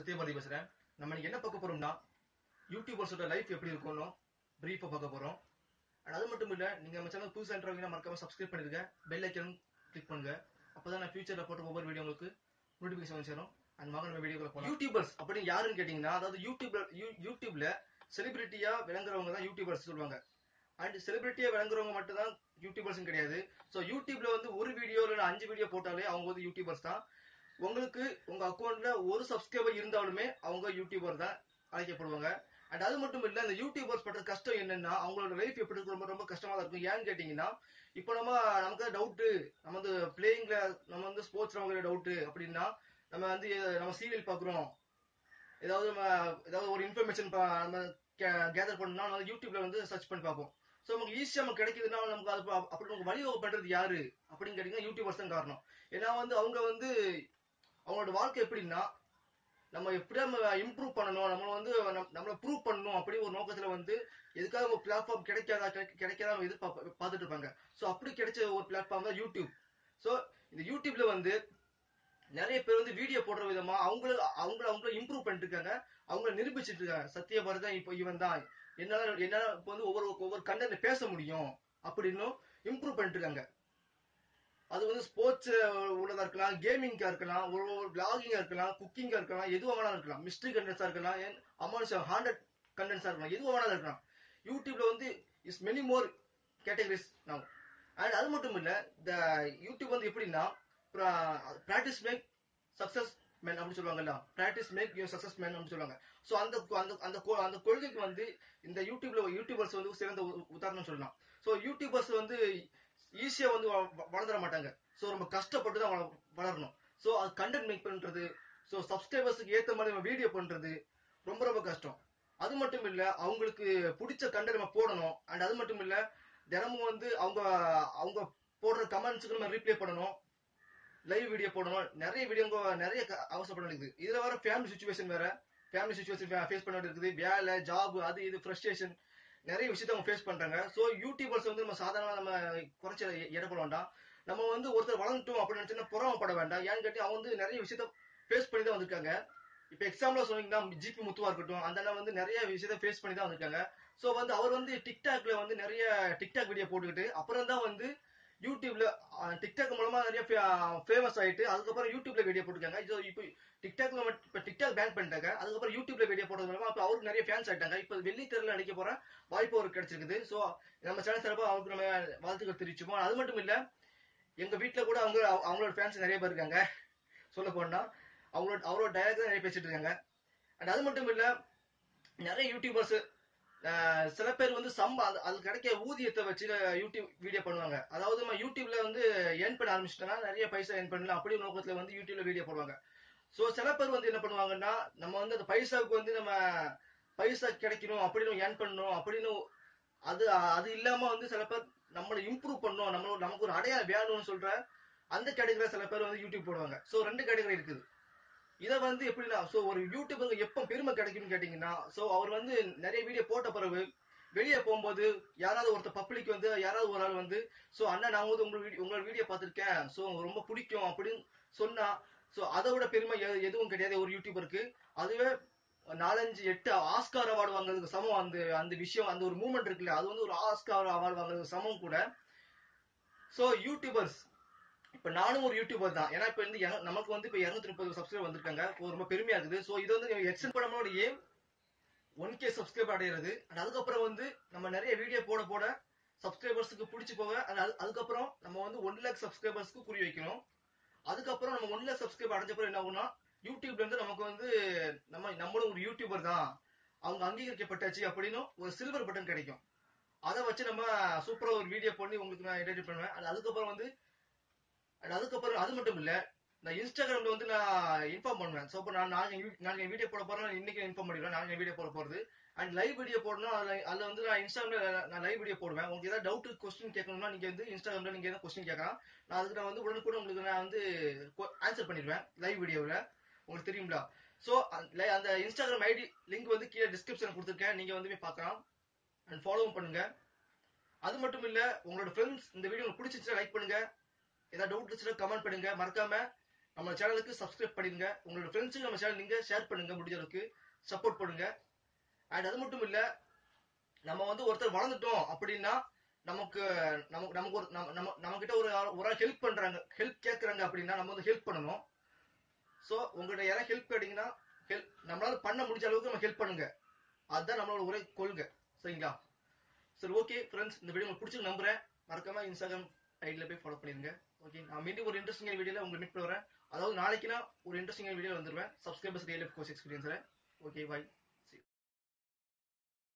சத்யபாதி பேசுறேன் நம்ம இன்னைக்கு என்ன பார்க்க போறோம்னா யூடியூபர்ஸோட லைஃப் எப்படி இருக்கும்னு பிரீஃபா பார்க்க போறோம் And அது மட்டும் இல்ல நீங்க நம்ம சேனல் புதுசா என்றவங்க மறக்காம சப்ஸ்கிரைப் பண்ணிருங்க பெல் ஐக்கன் கிளிக் பண்ணுங்க அப்பதான் நான் ஃபியூச்சர்ல போட்ட ஒவ்வொரு வீடியோ உங்களுக்கு நோட்டிபிகேஷன் வந்து சேரும் அண்ட் வாங்க நம்ம வீடியோக்குள்ள போலாம் யூடியூபர்ஸ் அப்படின்னு யாருன்னு கேட்டீங்கன்னா அதாவது யூடியூப்ல யூ- யூடியூப்ல செலிபிரிட்டியா விளங்குறவங்க தான் யூடியூபர்ஸ் சொல்லுவாங்க அண்ட் செலிபிரிட்டியா விளங்குறவங்க மட்டும் தான் யூடியூபர்ஸ் கிடையாது ஸோ யூடியூப்ல வந்து ஒரு வீடியோ இல்ல அஞ்சு வீடியோ போட்டாலே அவங்க வந்து யூடியூபர்ஸ் தான் உங்களுக்கு உங்க அக்கௌண்ட்ல ஒரு சப்ஸ்கிரைபர் இருந்தாலுமே அவங்க யூடியூபர் தான் அழைக்கப்படுவாங்க அண்ட் அது மட்டும் இல்ல இந்த யூடியூபர்ஸ் பண்ற கஷ்டம் என்னன்னா அவங்களோட லைஃப் எப்படி இருக்கும் ரொம்ப ரொம்ப கஷ்டமா தான் இருக்கும் ஏன்னு கேட்டீங்கன்னா இப்போ நம்ம நமக்கு டவுட் நம்ம வந்து பிளேயிங்ல நம்ம வந்து ஸ்போர்ட்ஸ் நமக்கு டவுட் அப்படின்னா நம்ம வந்து நம்ம சீரியல் பாக்குறோம் ஏதாவது நம்ம ஏதாவது ஒரு இன்ஃபர்மேஷன் நம்ம கேதர் பண்ணா நம்ம யூடியூப்ல வந்து சர்ச் பண்ணி பார்ப்போம் ஸோ நமக்கு ஈஸியா நமக்கு கிடைக்குதுன்னா நமக்கு அது ப- அப்படி நமக்கு வழிவகை பண்றது யாரு அப்படின்னு கேட்டீங்கன்னா யூடியூபர்ஸ் தான் காரணம் ஏன்னா வந்து அவங்க வந்து அவங்களோட வாழ்க்கை எப்படின்னா நம்ம எப்படியா நம்ம இம்ப்ரூவ் பண்ணணும் நம்ம வந்து நம்ம- நம்மள ப்ரூவ் பண்ணணும் அப்படி ஒரு நோக்கத்துல வந்து எதுக்காக ஒரு பிளாட்ஃபார்ம் கிடைக்காதா கிடைக்க- கிடைக்காதா நம்ம எதிர்பார்ப்ப பார்த்துட்டு இருப்பாங்க ஸோ அப்படி கிடைச்ச ஒரு பிளாட்ஃபார்ம் தான் யூடியூப் ஸோ இந்த யூடியூப்ல வந்து நிறைய பேர் வந்து வீடியோ போடுற விதமா அவங்கள அவங்கள அவங்கள இம்ப்ரூவ் பண்ணிட்டு இருக்காங்க அவங்கள நிரூபிச்சிட்டு இருக்காங்க சத்யபாரதி தான் இப்போ இவன் தான் என்னால என்னால இப்போ வந்து ஒவ்வொரு ஒவ்வொரு கண்டென்ட்ல பேச முடியும் அப்படின்னு இம்ப்ரூவ் பண்ணிட்டு இருக்காங்க அது வந்து ஸ்போர்ட்ஸ் உள்ளதா இருக்கலாம் கேமிங்கா இருக்கலாம் ஒரு ஒரு பிளாகிங்கா இருக்கலாம் குக்கிங்கா இருக்கலாம் எதுவா வேணாலும் இருக்கலாம் மிஸ்ட்ரி கண்டென்ட்ஸா இருக்கலாம் அமௌண்ட்ஸ் ஹண்ட்ரட் கண்டென்ட்ஸா இருக்கலாம் எதுவா வேணாலும் இருக்கலாம் யூடியூப்ல வந்து is many more categories now and அது மட்டும் இல்ல இந்த யூடியூப் வந்து எப்படின்னா பிராக்டிஸ் மேக் சக்சஸ் மேன் அப்படின்னு சொல்லுவாங்கல்ல practice make you success man அப்படின்னு சொல்லுவாங்க சோ அந்த அந்த அந்த கொ- அந்த கொள்கைக்கு வந்து இந்த யூடியூப்ல யூடியூபர்ஸ் வந்து சிறந்த உ- உதாரணம் சொல்லலாம் சோ யூடியூபர்ஸ் வந்து ஈஸியா வந்து வ- வளர்ந்துட மாட்டாங்க சோ ரொம்ப கஷ்டப்பட்டு தான் வள- வளரணும் சோ அது கண்டென்ட் மேக் பண்றது சோ சப்ஸ்கிரைபர்ஸ்க்கு ஏத்த மாதிரி நம்ம வீடியோ பண்றது ரொம்ப ரொம்ப கஷ்டம் அது மட்டும் இல்ல அவங்களுக்கு பிடிச்ச கண்டென்ட் நம்ம போடணும் அண்ட் அது மட்டும் இல்ல தினமும் வந்து அவங்க அவங்க போடுற கமெண்ட்ஸுக்கு நம்ம ரீப்ளே பண்ணணும் லைவ் வீடியோ போடணும் நிறைய வீடியோ நிறைய க- அவசரப்பட இருக்குது இதுல வர ஃபேமிலி சுச்சுவேஷன் வேற ஃபேமிலி சுச்சுவேஷன் ஃபேஸ் பண்ண இருக்குது வேலை ஜாப் அது இது ஃப்ரஸ்ட்ரேஷன் நிறைய விஷயத்த அவங்க ஃபேஸ் பண்றாங்க சோ யூடியூபர்ஸ் வந்து நம்ம சாதாரணமா நம்ம குறைச்ச எடை போட வேண்டாம் நம்ம வந்து ஒருத்தர் வளர்ந்துட்டோம் அப்படின்னு நினைச்சா புறமப்பட வேண்டாம் ஏன்னு கேட்டி அவங்க வந்து நிறைய விஷயத்த ஃபேஸ் பண்ணி தான் வந்திருக்காங்க இப்ப எக்ஸாம்பிளா சொன்னீங்கன்னா ஜிபி முத்துவா இருக்கட்டும் அந்த அண்ணா வந்து நிறைய விஷயத்த ஃபேஸ் பண்ணி தான் வந்திருக்காங்க சோ வந்து அவர் வந்து டிக்டாக்ல வந்து நிறைய டிக்டாக் வீடியோ போட்டுக்கிட்டு அப்புறம் தான் வந்து யூடியூப்ல அஹ், டிக்டாக் மூலமா நிறைய ஃபேமஸ் ஆயிட்டு அதுக்கப்புறம் யூடியூப்ல வீடியோ போட்டுருக்காங்க இது இப்போ டிக்டாக்ல மட்டும் இப்ப டிக்டாக் பேன் பண்ணிட்டாங்க அதுக்கப்புறம் யூடியூப்ல வீடியோ போடுறது மூலமா அப்ப அவருக்கு நிறைய ஃபேன்ஸ் ஆயிட்டாங்க இப்ப வெள்ளி தெருல நடிக்க போற வாய்ப்பு அவருக்கு கிடைச்சிருக்குது சோ நம்ம சேனல் சார்பா அவருக்கு நம்ம வாழ்த்துக்கள் தெரிவிச்சுப்போம் அது மட்டும் இல்ல எங்க வீட்ல கூட அவங்க அவங்களோட ஃபேன்ஸ் நிறைய பேர் இருக்காங்க சொல்ல போனா அவங்களோட அவரோட டயலாக் நிறைய பேசிட்டு இருக்காங்க அண்ட் அது மட்டும் இல்ல நிறைய யூடியூபர்ஸ் சில பேர் வந்து சம்ப அது அது கிடைக்க ஊதியத்தை வச்சு யூடியூப் வீடியோ பண்ணுவாங்க அதாவது நம்ம யூடியூப்ல வந்து ஏர்ன் பண்ண ஆரம்பிச்சிட்டோம்னா நிறைய பைசா ஏர்ன் பண்ணலாம் அப்படி ஒரு நோக்கத்துல வந்து யூடியூப்ல வீடியோ போடுவாங்க சோ சில பேர் வந்து என்ன பண்ணுவாங்கன்னா நம்ம வந்து அந்த பைசாவுக்கு வந்து நம்ம பைசா கிடைக்கணும் அப்படின்னு ஏர்ன் பண்ணணும் அப்படின்னு அது அது இல்லாம வந்து சில பேர் நம்மளை இம்ப்ரூவ் பண்ணணும் நம்மளோட நமக்கு ஒரு அடையாளம் வேணும்னு சொல்ற அந்த கேட்டகரியில சில பேர் வந்து யூடியூப் போடுவாங்க சோ ரெண்டு கேட்டகரி இருக்குது இத வந்து எப்படின்னா சோ ஒரு யூடியூபருக்கு எப்ப பெருமை கிடைக்கும்னு கேட்டீங்கன்னா சோ அவர் வந்து நிறைய வீடியோ போட்ட பிறகு வெளியே போகும்போது யாராவது ஒருத்தர் பப்ளிக் வந்து யாராவது ஒரு ஆள் வந்து சோ அண்ணா நான் வந்து உங்க வீடியோ உங்களோட வீடியோ பார்த்திருக்கேன் சோ ரொம்ப பிடிக்கும் அப்படின்னு சொன்னா சோ அதை விட பெருமை எ- எதுவும் கிடையாது ஒரு யூடியூபருக்கு அதுவே நாலஞ்சு எட்டு ஆஸ்கார் அவார்டு வாங்குறதுக்கு சமம் அந்த அந்த விஷயம் அந்த ஒரு மூமெண்ட் இருக்குல்ல அது வந்து ஒரு ஆஸ்கார் அவார்டு வாங்குறதுக்கு சமம் கூட சோ யூடியூபர்ஸ் இப்ப நானும் ஒரு யூடியூபர் தான் ஏன்னா இப்ப வந்து எங்க- நமக்கு வந்து இப்ப இருநூத்தி முப்பது சப்ஸ்கிரைபர் வந்திருக்காங்க இப்போ ரொம்ப பெருமையா இருக்குது சோ இது வந்து எக்ஸன் படமோட ஏம் ஒன் கே சப்ஸ்கிரைப் அடையிறது and அதுக்கப்புறம் வந்து நம்ம நிறைய வீடியோ போட போட சப்ஸ்கிரைபர்ஸ்க்கு பிடிச்சு போக and அது- அதுக்கப்புறம் நம்ம வந்து ஒன் லேக் சப்ஸ்கிரைபர்ஸ்க்கு குறி வைக்கணும் அதுக்கப்புறம் நம்ம ஒன் லேக் சப்ஸ்கிரைப் அடைஞ்ச பிறகு என்ன ஆகும்னா யூடியூப்ல இருந்து நமக்கு வந்து நம்ம நம்மளும் ஒரு யூடியூபர் தான் அவங்க அங்கீகரிக்கப்பட்டாச்சு அப்படின்னு ஒரு சில்வர் பட்டன் கிடைக்கும் அதை வச்சு நம்ம சூப்பரா ஒரு வீடியோ பண்ணி உங்களுக்கு நான் எடிட் பண்ணுவேன் and அதுக்கப்புறம் வந்து and அதுக்கப்புறம் அது மட்டும் இல்ல நான் இன்ஸ்டாகிராம்ல வந்து நான் இன்ஃபார்ம் பண்ணுவேன் சோ இப்போ நான் நாளைக்கு வீ- நாளைக்கு வீடியோ போட போறேன் இன்னைக்கு இன்ஃபார்ம் பண்ணிடுவேன் நாளைக்கு வீடியோ போட போறது அண்ட் லைவ் வீடியோ போடணும் அதுல அதுல வந்து நான் இன்ஸ்டாகிராம்ல நான் லைவ் வீடியோ போடுவேன் உங்களுக்கு ஏதாவது டவுட் கொஸ்டின் கேட்கணும்னா நீங்க வந்து இன்ஸ்டாகிராம்ல நீங்க ஏதாவது கொஸ்டின் கேட்கலாம் நான் அதுக்கு நான் வந்து உடனுக்குடன் உங்களுக்கு நான் வந்து ஆன்சர் பண்ணிடுவேன் லைவ் வீடியோவில் உங்களுக்கு தெரியுங்களா சோ அந்த இன்ஸ்டாகிராம் ஐடி லிங்க் வந்து கீழே டிஸ்கிரிப்ஷன் கொடுத்துருக்கேன் நீங்க வந்து போய் பார்க்கலாம் அண்ட் ஃபாலோவும் பண்ணுங்க அது மட்டும் இல்ல உங்களோட ஃப்ரெண்ட்ஸ் இந்த வீடியோ உங்களுக்கு பிடிச்சிருச்சா லைக் பண்ணுங்க ஏதாவது டவுட் இருந்துச்சுன்னா கமெண்ட் பண்ணுங்க மறக்காம நம்ம சேனலுக்கு சப்ஸ்கிரைப் பண்ணிருங்க உங்களோட ஃப்ரெண்ட்ஸுக்கு நம்ம சேனல் நீங்க ஷேர் பண்ணுங்க முடிஞ்ச அளவுக்கு சப்போர்ட் பண்ணுங்க அண்ட் அது மட்டும் இல்ல நம்ம வந்து ஒருத்தர் வளர்ந்துட்டோம் அப்படின்னா நமக்கு நமக்கு நமக்கு ஒரு நம்ம நம்ம நம்ம கிட்ட ஒரு ஆள்- ஒரு ஆள் ஹெல்ப் பண்றாங்க ஹெல்ப் கேக்குறாங்க அப்படின்னா நம்ம வந்து ஹெல்ப் பண்ணணும் சோ உங்கள்ட்ட யாராவது ஹெல்ப் கேட்டீங்கன்னா ஹெல்ப் நம்மளால பண்ண முடிஞ்ச அளவுக்கு நம்ம ஹெல்ப் பண்ணுங்க அதுதான் நம்மளோட ஒரே கொள்கை சரிங்களா சரி ஓகே ஃப்ரெண்ட்ஸ் இந்த வீடியோ உங்களுக்கு பிடிச்சி நம்புறேன் மறக்காம இன்ஸ்டாகிராம் ஐடியில் போய் ஃபாலோ பண்ணிருங்க ஓகே நான் மீண்டும் ஒரு இன்ட்ரெஸ்டிங் வீடியோல உங்களை மீட் பண்ணுறேன் அதாவது நாளைக்கு நான் ஒரு இன்ட்ரெஸ்டிங் வீடியோ வந்துருவேன் சப்ஸ்கிரைபர்ஸ் ரியல் கோர்ஸ் எக்ஸ்பீரியன்ஸ்ல ஓகே பாய்